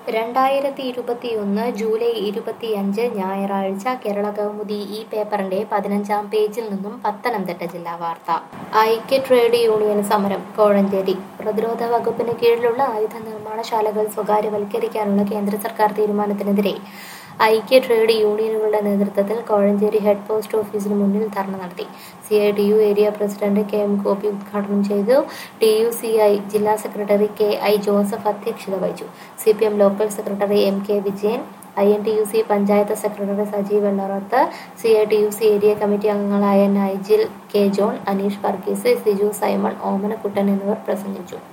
രണ്ടായിരത്തി ഇരുപത്തിയൊന്ന് ജൂലൈ ഇരുപത്തിയഞ്ച് ഞായറാഴ്ച കേരള കൗമുദി ഈ പേപ്പറിന്റെ പതിനഞ്ചാം പേജിൽ നിന്നും പത്തനംതിട്ട ജില്ലാ വാർത്ത ഐക്യ ട്രേഡ് യൂണിയൻ സമരം കോഴഞ്ചേരി പ്രതിരോധ വകുപ്പിന് കീഴിലുള്ള ആയുധ നിർമ്മാണശാലകൾ സ്വകാര്യവൽക്കരിക്കാനുള്ള കേന്ദ്ര സർക്കാർ തീരുമാനത്തിനെതിരെ ഐക്യ ട്രേഡ് യൂണിയനുകളുടെ നേതൃത്വത്തിൽ കോഴഞ്ചേരി ഹെഡ് പോസ്റ്റ് ഓഫീസിന് മുന്നിൽ ധർണ നടത്തി C I T U area president K M Gopi ഉദ്ഘാടനം ചെയ്തു ടി യു സി ഐ ജില്ലാ സെക്രട്ടറി കെ ഐ ജോസഫ് അധ്യക്ഷത വഹിച്ചു C P M local secretary M K Vijayan I N T U C panchayat secretary Sajeev Vellarath C I T U C area committee അംഗങ്ങളായ Nigel K John Aneesh Varghese Siju Simon Omanakuttan എന്നിവർ പ്രസംഗിച്ചു